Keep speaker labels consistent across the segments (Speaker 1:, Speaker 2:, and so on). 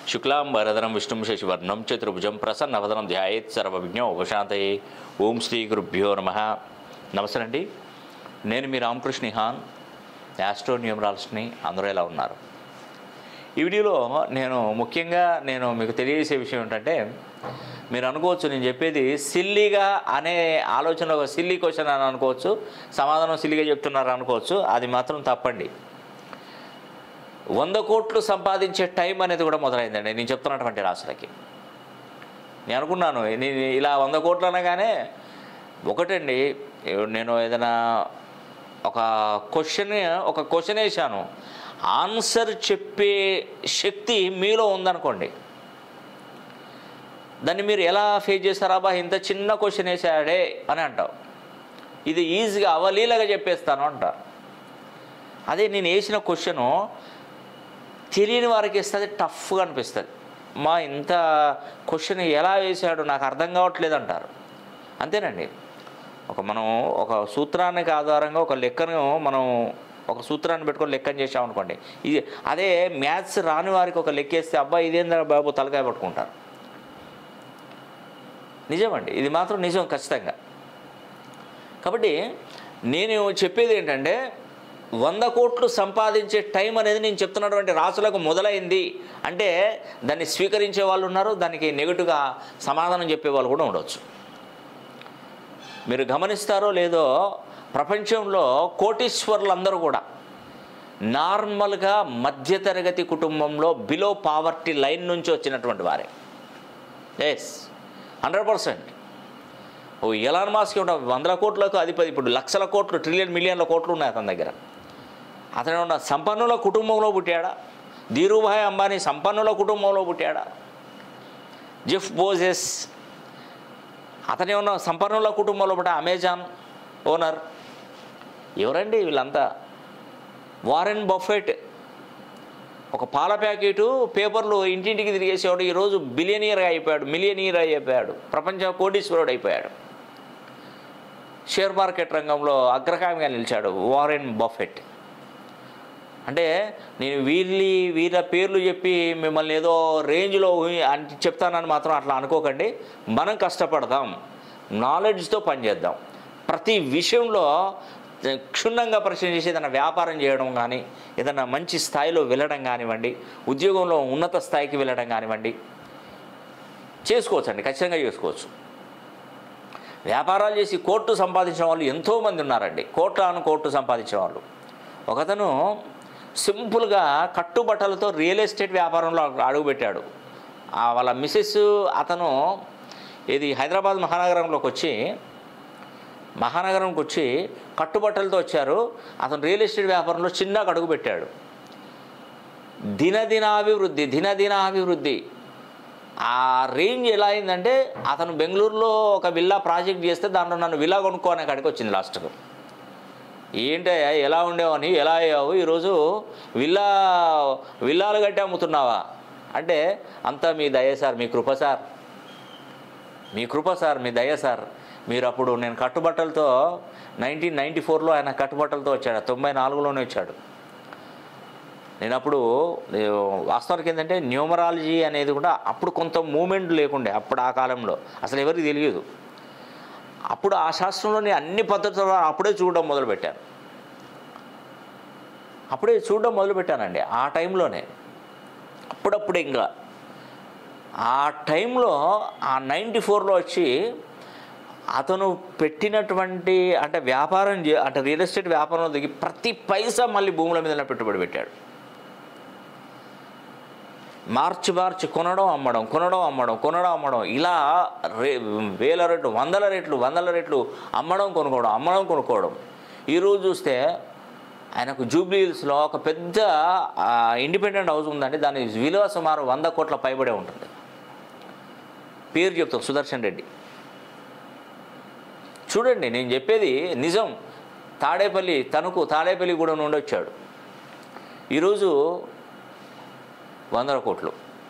Speaker 1: శుక్లాం వరదనం విష్ణుం శశివర్ణం చతుర్భుజం ప్రసన్నవదనం ధ్యాయేత్ సర్వవిజ్ఞ ఉపశాంతయే ఓం శ్రీ గురుభ్యో నమ నమస్తే అండి నేను మీ రామకృష్ణ హాన్ యాస్ట్రో న్యూమరాలజిస్ట్ని అందరూ ఎలా ఉన్నారు ఈ వీడియోలో నేను ముఖ్యంగా నేను మీకు తెలియజేసే విషయం ఏంటంటే మీరు అనుకోవచ్చు నేను చెప్పేది సిల్లీగా అనే ఆలోచన ఒక సిల్లీ క్వశ్చన్ అని అనుకోవచ్చు సమాధానం సిల్లీగా చెప్తున్నారు అనుకోవచ్చు అది మాత్రం తప్పండి వంద కోట్లు సంపాదించే టైం అనేది కూడా మొదలైందండి నేను చెప్తున్నటువంటి రాసులకి నేను అనుకున్నాను నేను ఇలా వంద కోట్లు అనగానే ఒకటండి నేను ఏదైనా ఒక క్వశ్చన్ ఒక క్వశ్చన్ వేసాను ఆన్సర్ చెప్పే శక్తి మీలో ఉందనుకోండి దాన్ని మీరు ఎలా ఫేస్ చేస్తారా బా ఇంత చిన్న క్వశ్చన్ వేసాడే అని అంటావు ఇది ఈజీగా అవలీలగా చెప్పేస్తాను అంటారు అదే నేను వేసిన క్వశ్చను తెలియని వారికి ఇస్తుంది టఫ్గా అనిపిస్తుంది మా ఇంత క్వశ్చన్ ఎలా వేసాడు నాకు అర్థం కావట్లేదు అంటారు అంతేనండి ఒక మనం ఒక సూత్రానికి ఆధారంగా ఒక లెక్కను మనం ఒక సూత్రాన్ని పెట్టుకొని లెక్కను చేసామనుకోండి ఇది అదే మ్యాథ్స్ రాని వారికి ఒక లెక్క వేస్తే అబ్బాయి ఇదేందా బాబు తలకాయ పట్టుకుంటారు నిజమండి ఇది మాత్రం నిజం ఖచ్చితంగా కాబట్టి నేను చెప్పేది ఏంటంటే వంద కోట్లు సంపాదించే టైం అనేది నేను చెప్తున్నటువంటి రాసులకు మొదలైంది అంటే దాన్ని స్వీకరించే వాళ్ళు ఉన్నారు దానికి నెగిటివ్గా సమాధానం చెప్పే వాళ్ళు కూడా ఉండవచ్చు మీరు గమనిస్తారో లేదో ప్రపంచంలో కోటీశ్వర్లందరూ కూడా నార్మల్గా మధ్యతరగతి కుటుంబంలో బిలో పావర్టీ లైన్ నుంచి వచ్చినటువంటి వారే ఎస్ హండ్రెడ్ పర్సెంట్ ఓ ఎలాన్ మాస్కి ఉన్న వందల కోట్లకు అధిపతి ఇప్పుడు లక్షల కోట్లు ట్రిలియన్ మిలియన్ల కోట్లు ఉన్నాయి అతని దగ్గర అతను ఉన్న సంపన్నుల కుటుంబంలో పుట్టాడా ధీరుభాయ్ అంబానీ సంపన్నుల కుటుంబంలో పుట్టాడా జెఫ్ బోజెస్ అతనే ఉన్న సంపన్నుల కుటుంబంలో పుట్ట అమెజాన్ ఓనర్ ఎవరండి వీళ్ళంతా వారెన్ బఫెట్ ఒక పాల ప్యాకెటు పేపర్లు ఇంటింటికి తిరిగేసేవాడు ఈరోజు బిలియనీర్ అయిపోయాడు మిలియనీర్ అయిపోయాడు ప్రపంచ కోటీశ్వరుడు అయిపోయాడు షేర్ మార్కెట్ రంగంలో అగ్రగామిగా నిలిచాడు వారెన్ బఫెట్ అంటే నేను వీళ్ళి వీళ్ళ పేర్లు చెప్పి మిమ్మల్ని ఏదో రేంజ్లో ఊహి- అని చెప్తానని మాత్రం అట్లా అనుకోకండి మనం కష్టపడదాం నాలెడ్జ్తో పనిచేద్దాం ప్రతి విషయంలో క్షుణ్ణంగా పరిచయం చేసి ఏదైనా వ్యాపారం చేయడం కానీ ఏదైనా మంచి స్థాయిలో వెళ్ళడం కానివ్వండి ఉద్యోగంలో ఉన్నత స్థాయికి వెళ్ళడం కానివ్వండి చేసుకోవచ్చు అండి ఖచ్చితంగా చేసుకోవచ్చు వ్యాపారాలు చేసి కోర్టు సంపాదించిన వాళ్ళు ఎంతోమంది ఉన్నారండి కోట్లను కోర్టు సంపాదించిన వాళ్ళు ఒకతను సింపుల్గా కట్టుబట్టలతో రియల్ ఎస్టేట్ వ్యాపారంలో అడుగుపెట్టాడు ఆ వాళ్ళ మిసెస్ అతను ఇది హైదరాబాద్ మహానగరంలోకి వచ్చి మహానగరంకి వచ్చి కట్టుబట్టలతో వచ్చారు అతను రియల్ ఎస్టేట్ వ్యాపారంలో చిన్నగా అడుగుపెట్టాడు దినదినాభివృద్ధి దినదినాభివృద్ధి ఆ రేంజ్ ఎలా అయిందంటే అతను బెంగళూరులో ఒక విల్లా ప్రాజెక్ట్ చేస్తే దాంట్లో నన్ను విల్లా కొనుక్కోనే కాడికి వచ్చింది లాస్ట్కు ఏంటయ్యా ఎలా ఉండేవని ఎలా అయ్యావు ఈరోజు విల్లా విల్లాలు కట్టి అమ్ముతున్నావా అంటే అంతా మీ దయ సార్ మీ కృప సార్ మీ కృప సార్ మీ దయ సార్ మీరు అప్పుడు నేను కట్టుబట్టలతో నైన్టీన్ నైంటీ ఫోర్లో ఆయన కట్టుబట్టలతో వచ్చాడు తొంభై నాలుగులోనే వచ్చాడు నేను అప్పుడు ఏ, వాస్తవానికి ఏంటంటే న్యూమరాలజీ అనేది కూడా అప్పుడు కొంత మూమెంట్ లేకుండే అప్పుడు ఆ కాలంలో అసలు ఎవరికి తెలియదు అప్పుడు ఆ శాస్త్రంలోని అన్ని పద్ధతులు అప్పుడే చూడడం మొదలుపెట్టాను అప్పుడే చూడడం మొదలుపెట్టానండి ఆ టైంలోనే అప్పుడప్పుడే ఇంకా ఆ టైంలో ఆ నైంటీ ఫోర్లో వచ్చి అతను పెట్టినటువంటి అంటే వ్యాపారం చే అంటే రియల్ ఎస్టేట్ వ్యాపారంలో దిగి ప్రతి పైసా మళ్ళీ భూముల మీద పెట్టుబడి పెట్టాడు మార్చి మార్చి కొనడం అమ్మడం కొనడం అమ్మడం కొనడం అమ్మడం ఇలా రే వేల రెట్లు వందల రెట్లు వందల రెట్లు అమ్మడం కొనుక్కోవడం అమ్మడం కొనుక్కోవడం ఈరోజు చూస్తే ఆయనకు జూబ్లీ హిల్స్లో ఒక పెద్ద ఆ, ఇండిపెండెంట్ హౌస్ ఉందండి దాని విలువ సుమారు వంద కోట్ల పైబడే ఉంటుంది పేరు చెప్తాం సుదర్శన్ రెడ్డి చూడండి నేను చెప్పేది నిజం తాడేపల్లి తణుకు తాడేపల్లి కూడా నుండి వచ్చాడు ఈరోజు వందల కోట్లు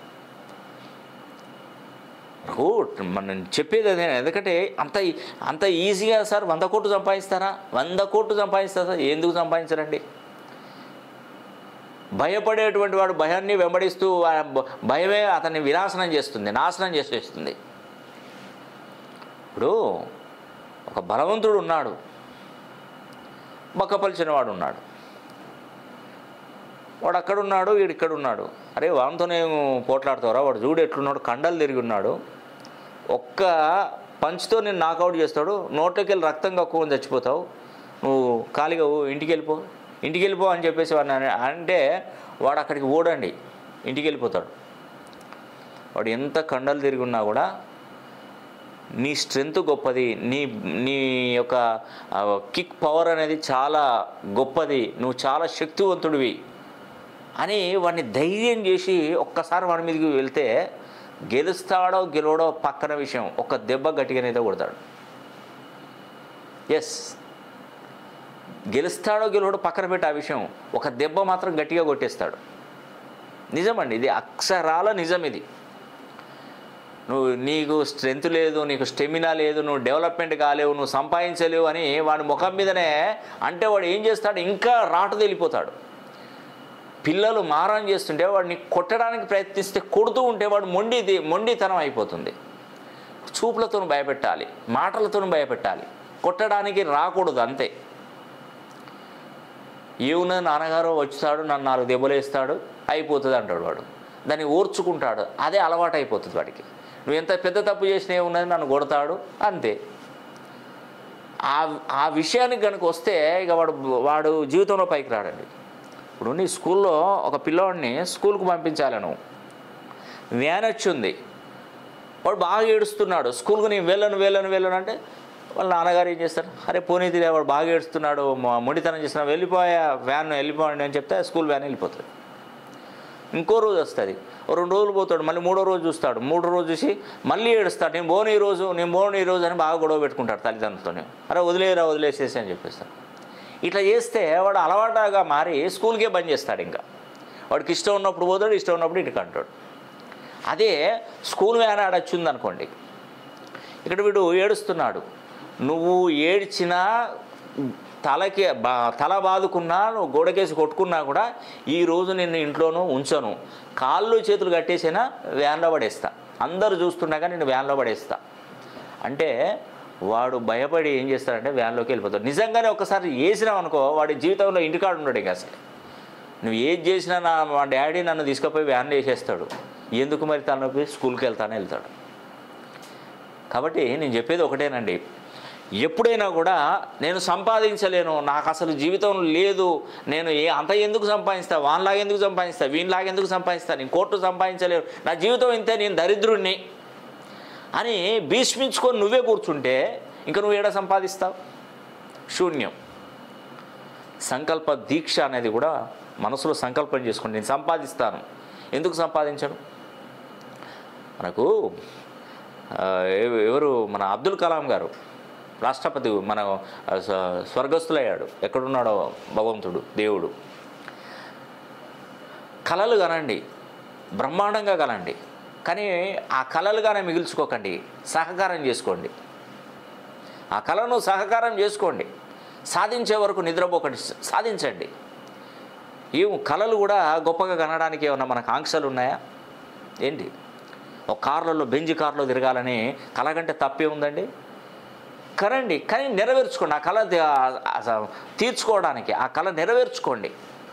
Speaker 1: నాకు మనం చెప్పేది అదే ఎందుకంటే అంత అంత ఈజీగా సార్ వంద కోట్లు సంపాదిస్తారా వంద కోట్లు సంపాదిస్తారా సార్ ఎందుకు సంపాదించరండి భయపడేటువంటి వాడు భయాన్ని వెంబడిస్తూ ఆ భ- భయమే అతన్ని వినాశనం చేస్తుంది నాశనం చేసేస్తుంది ఇప్పుడు ఒక బలవంతుడు ఉన్నాడు బక్కపలిచిన వాడు ఉన్నాడు వాడు అక్కడ ఉన్నాడు వీడు ఇక్కడ ఉన్నాడు అరే వానితోనే పోట్లాడతావరా వాడు చూడు ఎట్లున్నాడు కండలు తిరిగి ఉన్నాడు ఒక్క పంచ్తో నేను నాకౌట్ చేస్తాడు నోట్లోకి వెళ్ళి రక్తం కక్కుని చచ్చిపోతావు నువ్వు ఖాళీగా ఊ- ఇంటికి వెళ్ళిపో ఇంటికి వెళ్ళిపో అని చెప్పేసి వాడిని అన- అంటే వాడు అక్కడికి ఓడండి ఇంటికి వెళ్ళిపోతాడు వాడు ఎంత కండలు తిరిగి ఉన్నా కూడా నీ స్ట్రెంగ్త్ గొప్పది నీ నీ యొక్క కిక్ పవర్ అనేది చాలా గొప్పది నువ్వు చాలా శక్తివంతుడివి అని వాడిని ధైర్యం చేసి ఒక్కసారి వాడి మీదకి వెళ్తే గెలుస్తాడో గెలవడో పక్కన విషయం ఒక దెబ్బ గట్టిగానైతే కొడతాడు ఎస్ గెలుస్తాడో గెలవడో పక్కన పెట్టి ఆ విషయం ఒక దెబ్బ మాత్రం గట్టిగా కొట్టేస్తాడు నిజమండి ఇది అక్షరాల నిజం ఇది నువ్వు నీకు స్ట్రెంత్ లేదు నీకు స్టెమినా లేదు నువ్వు డెవలప్మెంట్ కాలేవు నువ్వు సంపాదించలేవు అని వాడి ముఖం మీదనే అంటే వాడు ఏం చేస్తాడు ఇంకా రాటు తెలిపోతాడు పిల్లలు మారం చేస్తుంటే వాడిని కొట్టడానికి ప్రయత్నిస్తే కొడుతూ ఉంటే వాడు మొండి మొండితనం అయిపోతుంది చూపులతో భయపెట్టాలి మాటలతో భయపెట్టాలి కొట్టడానికి రాకూడదు అంతే ఏమున్న నాన్నగారు వచ్చాడు నన్ను నాలుగు దెబ్బలు వేస్తాడు అయిపోతుంది అంటాడు వాడు దాన్ని ఓర్చుకుంటాడు అదే అలవాటు అయిపోతుంది వాడికి నువ్వు ఎంత పెద్ద తప్పు చేసినా ఏమున్నది నన్ను కొడతాడు అంతే ఆ ఆ విషయానికి కనుక వస్తే ఇక వాడు వాడు జీవితంలో పైకి రాడండి ఇప్పుడు నీ స్కూల్లో ఒక పిల్లవాడిని స్కూల్కి పంపించాలి నువ్వు వ్యాన్ వచ్చింది వాడు బాగా ఏడుస్తున్నాడు స్కూల్కి నేను వెళ్ళను వెళ్ళను వెళ్ళను అంటే వాళ్ళ నాన్నగారు ఏం చేస్తారు అరే పోనీతి వాడు బాగా ఏడుస్తున్నాడు మా మొండితనం చేసిన వెళ్ళిపోయా వ్యాన్ వెళ్ళిపోండి అని చెప్తే స్కూల్ వ్యాన్ వెళ్ళిపోతుంది ఇంకో రోజు వస్తుంది ఓ రెండు రోజులు పోతాడు మళ్ళీ మూడో రోజు చూస్తాడు మూడో రోజు చూసి మళ్ళీ ఏడుస్తాడు నేను పోను ఈ రోజు నేను పోను ఈ రోజు అని బాగా గొడవ పెట్టుకుంటాడు తల్లిదండ్రులతోనే అరే వదిలేరా వదిలేసేసి అని చెప్పేస్తాడు ఇట్లా చేస్తే వాడు అలవాటుగా మారి స్కూల్కే బంద్ చేస్తాడు ఇంకా వాడికి ఇష్టం ఉన్నప్పుడు పోతాడు ఇష్టం ఉన్నప్పుడు ఇంటికి అంటాడు అదే స్కూల్ వ్యాన్ ఆడొచ్చింది అనుకోండి ఇక్కడ వీడు ఏడుస్తున్నాడు నువ్వు ఏడ్చినా తలకి బా తల బాదుకున్నా నువ్వు గోడకేసి కొట్టుకున్నా కూడా ఈ రోజు నిన్ను ఇంట్లోనూ ఉంచను కాళ్ళు చేతులు కట్టేసినా వ్యాన్లో పడేస్తా అందరూ చూస్తుండగా నేను వ్యాన్లో పడేస్తా అంటే వాడు భయపడి ఏం చేస్తాడంటే వ్యాన్లోకి వెళ్ళిపోతాడు నిజంగానే ఒకసారి వేసినావు అనుకో వాడి జీవితంలో ఇంటికాడు ఉన్నాడు ఇంకా అసలు నువ్వు ఏది చేసినా నా మా డాడీ నన్ను తీసుకుపోయి వ్యాన్లో వేసేస్తాడు ఎందుకు మరి తనపై స్కూల్కి వెళ్తానే వెళ్తాడు కాబట్టి నేను చెప్పేది ఒకటేనండి ఎప్పుడైనా కూడా నేను సంపాదించలేను నాకు అసలు జీవితం లేదు నేను ఏ అంత ఎందుకు సంపాదిస్తా వాన్లాగా ఎందుకు సంపాదిస్తా వీనిలాగా ఎందుకు సంపాదిస్తా నేను కోర్టు సంపాదించలేను నా జీవితం ఇంతే నేను దరిద్రుణ్ణి అని భీష్మించుకొని నువ్వే కూర్చుంటే ఇంకా నువ్వు ఏడ సంపాదిస్తావు శూన్యం సంకల్ప దీక్ష అనేది కూడా మనసులో సంకల్పం చేసుకోండి నేను సంపాదిస్తాను ఎందుకు సంపాదించను మనకు ఆ, ఎవ- ఎవరు మన అబ్దుల్ కలాం గారు రాష్ట్రపతి మన ఆ, స్వ- స్వర్గస్థులయ్యాడు ఎక్కడున్నాడో భగవంతుడు దేవుడు కళలు కనండి బ్రహ్మాండంగా కనండి కానీ ఆ కళలుగానే మిగిల్చుకోకండి సహకారం చేసుకోండి ఆ కళను సహకారం చేసుకోండి సాధించే వరకు నిద్రపోకండి సాధించండి ఈ కళలు కూడా గొప్పగా కనడానికి ఏమన్నా మనకు ఆంక్షలు ఉన్నాయా ఏంటి ఒక కార్లలో బెంజ్ కార్లో తిరగాలని కళ కంటే తప్పే ఉందండి కరండి కానీ నెరవేర్చుకోండి ఆ కళ తి- ఆ- ఆ- తీర్చుకోవడానికి ఆ కళ నెరవేర్చుకోండి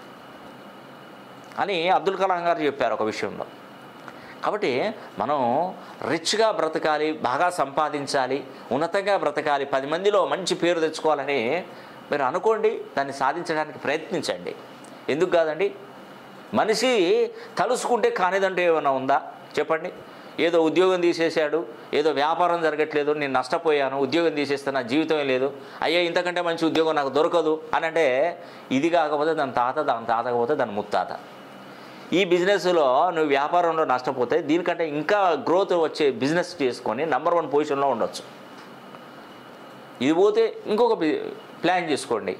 Speaker 1: అని అబ్దుల్ కలాం గారు చెప్పారు ఒక విషయంలో కాబట్టి మనం రిచ్గా బ్రతకాలి బాగా సంపాదించాలి ఉన్నతంగా బ్రతకాలి పది మందిలో మంచి పేరు తెచ్చుకోవాలని మీరు అనుకోండి దాన్ని సాధించడానికి ప్రయత్నించండి ఎందుకు కాదండి మనిషి తలుసుకుంటే కానిదంటూ ఏమైనా ఉందా చెప్పండి ఏదో ఉద్యోగం తీసేశాడు ఏదో వ్యాపారం జరగట్లేదు నేను నష్టపోయాను ఉద్యోగం తీసేస్తే నా జీవితమే లేదు అయ్యా ఇంతకంటే మంచి ఉద్యోగం నాకు దొరకదు అని అంటే ఇది కాకపోతే దాని తాత దాని తాత కాకపోతే దాని ముత్తాత ఈ బిజినెస్లో నువ్వు వ్యాపారంలో నష్టపోతే దీనికంటే ఇంకా గ్రోత్ వచ్చే బిజినెస్ చేసుకొని నెంబర్ వన్ పొజిషన్లో ఉండొచ్చు ఇది పోతే ఇంకొక బి- ప్లాన్ చేసుకోండి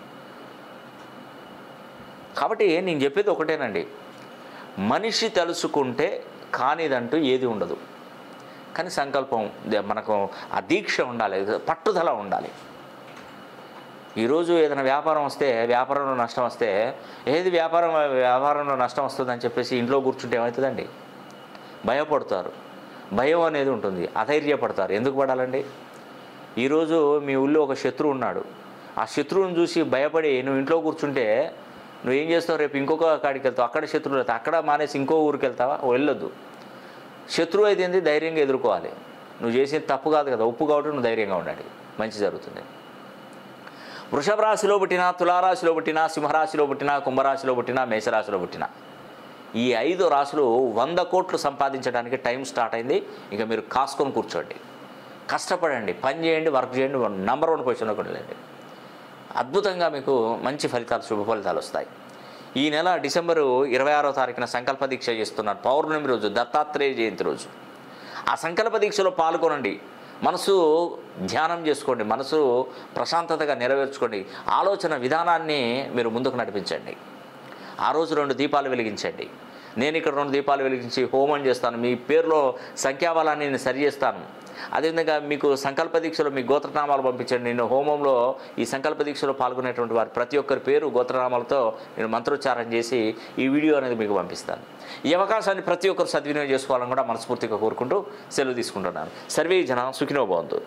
Speaker 1: కాబట్టి నేను చెప్పేది ఒకటేనండి మనిషి తలుసుకుంటే కానిదంటూ ఏది ఉండదు కానీ సంకల్పం ద- మనకు ఆ దీక్ష ఉండాలి పట్టుదల ఉండాలి ఈరోజు ఏదైనా వ్యాపారం వస్తే వ్యాపారంలో నష్టం వస్తే ఏది వ్యాపారం వ్యాపారంలో నష్టం వస్తుందని చెప్పేసి ఇంట్లో కూర్చుంటే ఏమవుతుందండి భయపడతారు భయం అనేది ఉంటుంది అధైర్యపడతారు ఎందుకు పడాలండి ఈరోజు మీ ఊళ్ళో ఒక శత్రువు ఉన్నాడు ఆ శత్రువుని చూసి భయపడి నువ్వు ఇంట్లో కూర్చుంటే నువ్వు ఏం చేస్తావు రేపు ఇంకొక కాడికి వెళ్తావు అక్కడ శత్రువులు వెళ్తావు అక్కడ మానేసి ఇంకో ఊరికి వెళ్తావా వెళ్ళొద్దు శత్రువు అయితే ఏంది ధైర్యంగా ఎదుర్కోవాలి నువ్వు చేసేది తప్పు కాదు కదా ఉప్పు కాబట్టి నువ్వు ధైర్యంగా ఉండాలి మంచి జరుగుతుంది వృషభ రాశిలో పుట్టిన తులారాశిలో పుట్టిన సింహరాశిలో పుట్టిన కుంభరాశిలో పుట్టిన మేషరాశిలో పుట్టిన ఈ ఐదు రాశులు వంద కోట్లు సంపాదించడానికి టైం స్టార్ట్ అయింది ఇక మీరు కాసుకొని కూర్చోండి కష్టపడండి పని చేయండి వర్క్ చేయండి నంబర్ వన్ పొజిషన్లో కూడా వెళ్ళండి అద్భుతంగా మీకు మంచి ఫలితాలు శుభ ఫలితాలు వస్తాయి ఈ నెల డిసెంబరు ఇరవై ఆరో తారీఖున సంకల్ప దీక్ష చేస్తున్నారు పౌర్ణమి రోజు దత్తాత్రేయ జయంతి రోజు ఆ సంకల్ప దీక్షలో పాల్గొనండి మనసు ధ్యానం చేసుకోండి మనసు ప్రశాంతతగా నెరవేర్చుకోండి ఆలోచన విధానాన్ని మీరు ముందుకు నడిపించండి ఆ రోజు రెండు దీపాలు వెలిగించండి నేను ఇక్కడ రెండు దీపాలు వెలిగించి హోమం చేస్తాను మీ పేరులో సంఖ్యాబలాన్ని నేను సరి చేస్తాను అదేవిధంగా మీకు సంకల్ప దీక్షలో మీ గోత్రనామాలు పంపించండి నేను హోమంలో ఈ సంకల్ప దీక్షలో పాల్గొనేటువంటి వారి ప్రతి ఒక్కరి పేరు గోత్రనామాలతో నేను మంత్రోచ్చారం చేసి ఈ వీడియో అనేది మీకు పంపిస్తాను ఈ అవకాశాన్ని ప్రతి ఒక్కరు సద్వినియోగం చేసుకోవాలని కూడా మనస్ఫూర్తిగా కోరుకుంటూ సెలవు తీసుకుంటున్నాను సర్వే జన సుఖినో బాగుంది